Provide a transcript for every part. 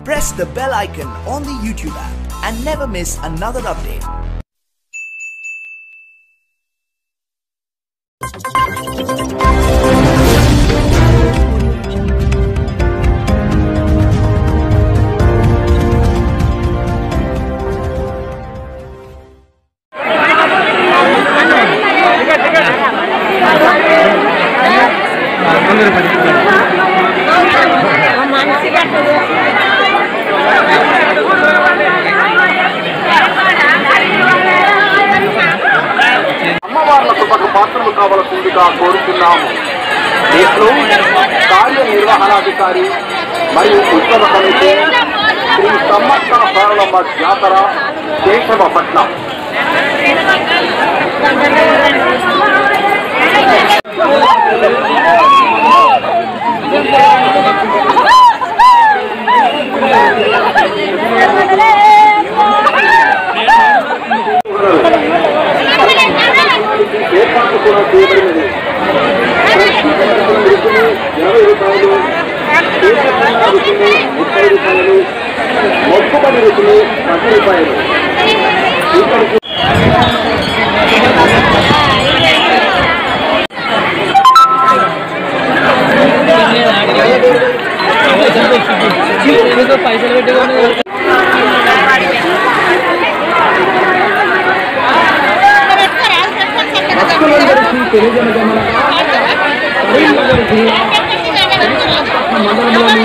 press the bell icon on the YouTube app and never miss another update. అమ్మవార్ల కృపకు పాత్రలు కావలసిందిగా కోరుతున్నాము దీంట్లో కార్యనిర్వహణాధికారి మరియు ఉత్సవ కమిటీ శ్రీ సమ్మక్క సారలమ్మ జాతర కేశవపట్నం ఏర్పాటు కూడా చేయబడినది రుసుము ఇరవై రూపాయలు కేశవపట్నం రుసుము ముప్పై రూపాయలు మొక్కుబడి రుసుము పది రూపాయలు ఇక్కడికి భక్తులందరికీ తెలియజేయగలమనగా కరీంనగర్కి మండలంలోని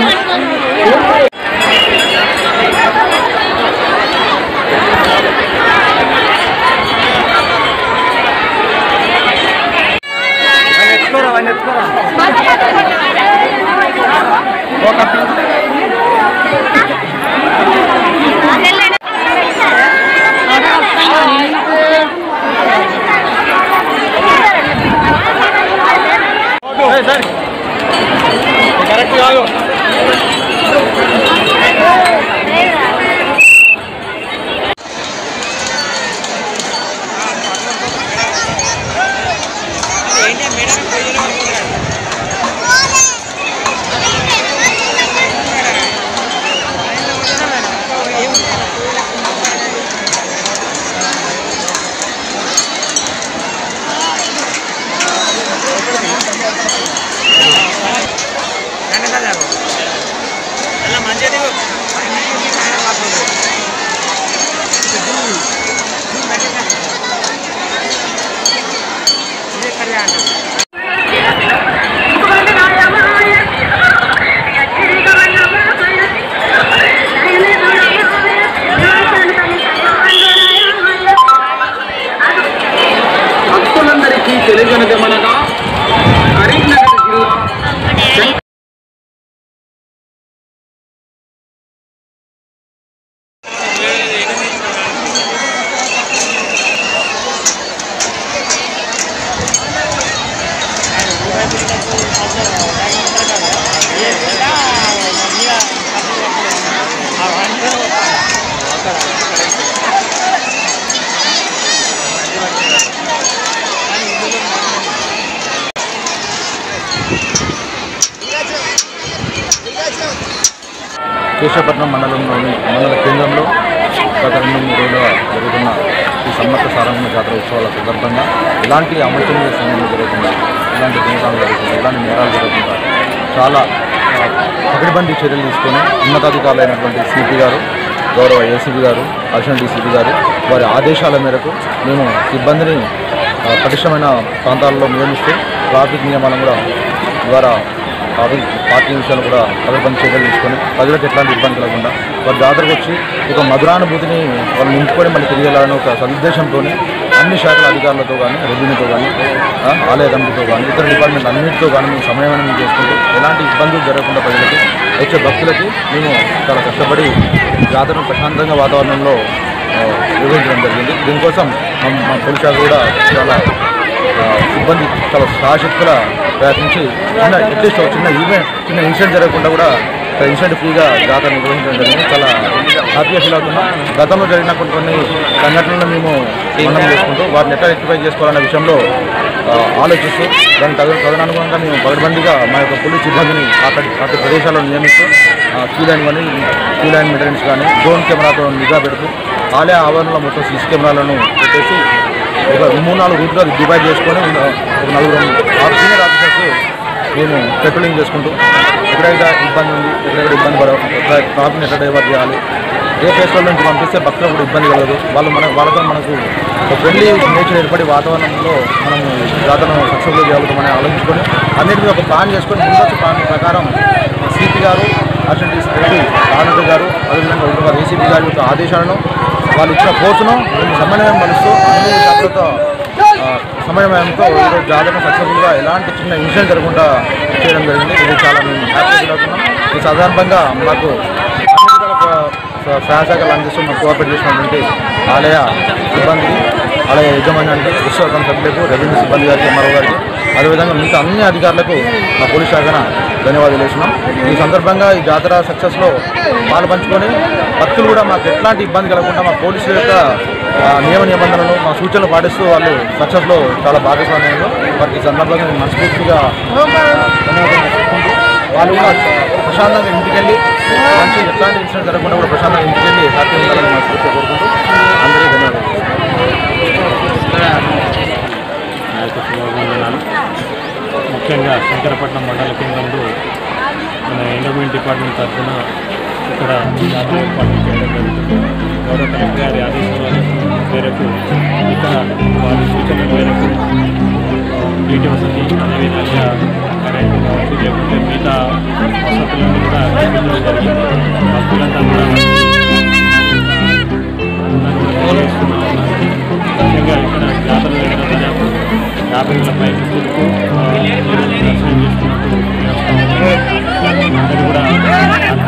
భక్తులందరికీ తెలియజేయగలమనగా కరీంనగర్ జిల్లా కేశవపట్నం మండలంలోని మండల కేంద్రంలో గత రెండు మూడు రోజులుగా జరుగుతున్న ఈ సమ్మక్క సారమ్మ జాతర ఉత్సవాల సందర్భంగా ఎలాంటి అమర్చనీయ సమయంలో జరగకుండా ఎలాంటి దినకాలు జరగకుండా ఎలాంటి నేరాలు జరగకుండా చాలా ఆ, పకడ్బందీ చర్యలు తీసుకొని ఉన్నతాధికారులైనటువంటి సిపి గారు గౌరవ ఏసీబీ గారు అడిషనల్ డీసీపీ గారు వారి ఆదేశాల మేరకు మేము సిబ్బందిని ఆ, పటిష్టమైన ప్రాంతాల్లో నియమిస్తూ ట్రాఫిక్ నియమాలను కూడా ద్వారా పార్టీ పార్టీ విషయాలు కూడా పకడ్బందీ చర్యలు తీసుకొని ప్రజలకు ఎట్లాంటి ఇబ్బంది కలగకుండా వారి జాతరకు వచ్చి ఒక మధురానుభూతిని వాళ్ళు నింపుకొని మళ్ళీ తిరిగి వెళ్ళాలని ఒక సదుద్దేశంతో అన్ని శాఖల అధికారులతో కానీ రెవెన్యూతో కానీ ఆ, ఆలయ కమిటీతో కానీ ఇతర డిపార్ట్మెంట్ అన్నింటితో కానీ మేము సమన్వయం చేసుకుంటూ ఎలాంటి ఇబ్బందులు జరగకుండా ప్రజలకి వచ్చే భక్తులకి మేము చాలా కష్టపడి జాతరను ప్రశాంతంగా వాతావరణంలో ఆ, నిర్వహించడం జరిగింది దీనికోసం మా మా పోలీస్ శాఖ కూడా చాలా ఆ, సిబ్బంది చాలా సాశక్తుల ప్రయత్నించి చిన్న అట్లీస్ట్ ఒక చిన్న ఈవెంట్ చిన్న ఇన్సిడెంట్ జరగకుండా కూడా ఇన్సిడెంట్ ఫ్రీగా జాతర నిర్వహించడం జరిగింది చాలా హ్యాపీగా ఫీల్ అవుతున్నాం గతంలో జరిగిన కొన్ని కొన్ని సంఘటనలను మేము మనం చేసుకుంటూ వాటిని ఎట్లా రెక్టిఫై చేసుకోవాలనే విషయంలో ఆ, ఆలోచిస్తూ దాని తగు తదనుగుణంగా మేము పగడబందిగా మా యొక్క పోలీస్ సిబ్బందిని అక్కడి అటు ప్రదేశాల్లో నియమిస్తూ ఆ, క్యూ లైన్ కానీ క్యూ లైన్ మెయింటెనెన్స్ కానీ డ్రోన్ కెమెరాతో నిఘా పెడుతూ ఆలయ ఆవరణలో మొత్తం సీసీ కెమెరాలను పెట్టేసి ఒక మూడు నాలుగు రూట్గా డివైడ్ చేసుకొని ఉన్న ఒక నలుగురు ఆరు సీనియర్ ఆఫీసర్స్ మేము పెట్రోలింగ్ చేసుకుంటూ ఎక్కడైతే ఇబ్బంది ఉంది ఎక్కడెక్కడ ఇబ్బంది పడ ట్రాఫిక్ ఎట్లా డైవర్ట్ చేయాలి ఏ ఫెస్టివల్ నుంచి పంపిస్తే భక్తులకు కూడా ఇబ్బంది కలగదు వాళ్ళు మన వాళ్ళతో మనకు ఒక ఫ్రెండ్లీ నేచర్ ఏర్పడి వాతావరణంలో మనము జాతరను సక్సెస్ఫుల్ చేయగలుగుతామని ఆలోచించుకొని అన్నిటి మీద ఒక ప్లాన్ చేసుకొని ముందస్తు ప్లాన్ ప్రకారం సిపి గారు అసిస్టెంట్ ఎస్పీ ఆనంద్ గారు అదేవిధంగా హైదరాబాద్ ఏసీపీ గారి యొక్క ఆదేశాలను వాళ్ళు ఇచ్చిన కోర్సును మేము సమన్వయం పలుస్తూ అన్ని శాఖలతో ఆ, సమన్వయంతో ఈరోజు జాతర సక్సెస్ఫుల్గా ఎలాంటి చిన్న ఇన్సిడెంట్ జరగకుండా చేయడం జరిగింది ఇది చాలా మేము హ్యాపీ ఫీల్ అవుతున్నాం ఈ సాధారణంగా మాకు అన్ని విధాల ప్ర- స- సహాయ శాఖలు అందిస్తూ మాకు కోఆపరేట్ చేసినటువంటి ఆలయ సిబ్బందికి ఆలయ యజమాన్యానికి విశ్వకం సభ్యులకు రెవెన్యూ సిబ్బంది గారికి ఎంఆర్ఓ గారికి అదేవిధంగా మిగతా అన్ని అధికారులకు మా పోలీస్ శాఖన ధన్యవాదాలు వేస్తున్నాం ఈ సందర్భంగా ఈ జాతర సక్సెస్లో పాలు పంచుకొని భక్తులు కూడా మాకు ఎట్లాంటి ఇబ్బంది కలగకుండా మా పోలీసుల యొక్క ఆ, నియమ నిబంధనలు మా సూచనలు పాటిస్తూ వాళ్ళు సక్సెస్లో చాలా భాగస్వామ్యంలో వారికి ఈ సందర్భంగా నేను మనస్ఫూర్తిగా ఆ, ధన్యవాదాలు చెప్పుకుంటూ వాళ్ళు కూడా ప్రశాంతంగా ఇంటికి వెళ్ళి మంచి ఎట్లాంటి ఇన్సిడెంట్ జరగకుండా కూడా ప్రశాంతంగా ఇంటికి వెళ్ళి హ్యాపీ ఉండాలని మనస్ఫూర్తిగా కోరుకుంటూ అందరికీ ధన్యవాదాలు నాయక శుభాభివందనాలు ముఖ్యంగా శంకరపట్నం మండల కేంద్రంలో మన ఎండోమెంట్ డిపార్ట్మెంట్ తరఫున ఇక్కడ జాతర ఏర్పాటు చేయడం జరుగుతుంది గౌరవ కలెక్టర్ గారి ఆదేశాల మేరకు ఇక్కడ వారి సూచనల మేరకు నీటి వసతి అదేవిధంగా కరెంటు కావచ్చు లేకుంటే మిగతా వసతులను కూడా కల్పించడం జరిగింది భక్తులంతా కూడా తెలియజేస్తున్నా ఉన్నారు ముఖ్యంగా ఇక్కడ జాతర జరగడం యాభై వేల పై భక్తులకు ఆ, దర్శనం చేసుకున్నట్టు అందరూ కూడా